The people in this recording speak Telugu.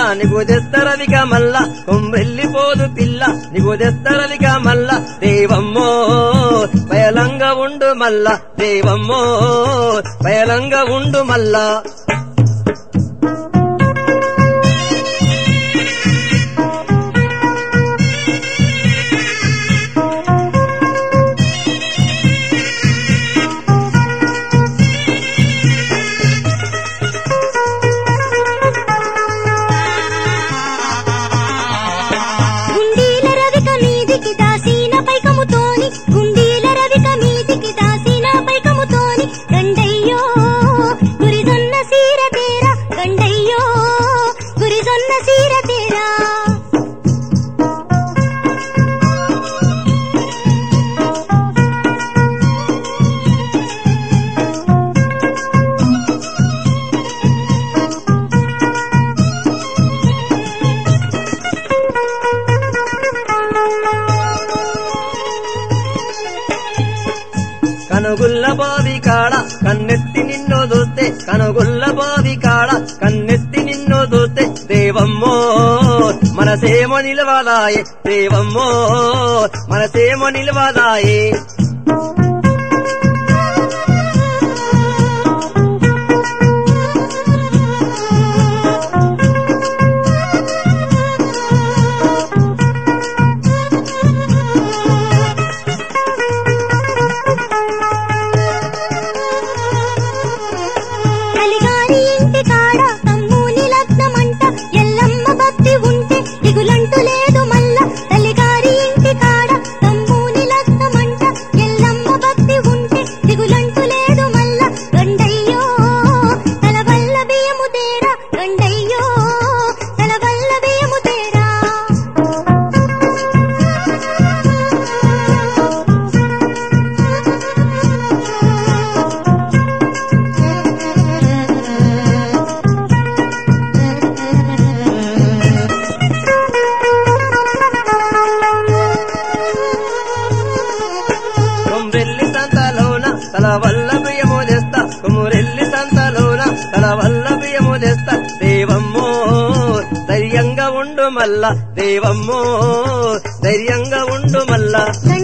నీకు తెస్తరవిక మల్ల కొమ్మెల్లిపోదు పిల్ల నీకు తెస్తరవిక మల్ల దేవమ్మో పయలంగా ఉండు మల్ల దేవమ్మో పయలంగా ఉండు మల్లా గుండీల రవిక మీదికి దాసిన పైకముతోని గుండీల రవిక మీదికి దాసిన పైకముతోని గండయ్యో గురిజొన్న సీర తేరా గండయ్యో గురిజొన్న సీర తేరా కనుగుల్ల బావి కాడ కన్నెత్తి నిన్ను చూస్తే కనుగుల్ల బావి కాడ కన్నెత్తి నిన్ను చూస్తే దేవమ్మో మనసేమో నిలవదాయే దేవమ్మో మనసేమో నిలవదాయే కలిగారి ఇంటి కాడ తమ్ముని లగ్నమంట ఎల్లమ్మ భక్తి ఉంటే దిగులంటూ లేదు మల్ల తల్లిగారి ఇంటి కాడ తమ్ముని లగ్నమంట ఎల్లమ్మ భక్తి ఉంటే దిగులంటూ లేదు మల్ల గండయ్యో తల వల్ల బియ్యము తేరా గండయ్యో తల వల్ల బియ్యము తేరా కొమ్రెల్లి సంతలోన తల వల్ల బియ్యము తెస్తా కొమ్రెల్లి సంతలోన తల వల్ల బియ్యము తెస్తా దేవమ్మో ధైర్యంగా ఉండు మల్ల దేవమ్మో ధైర్యంగా ఉండు మల్ల గండయ్యో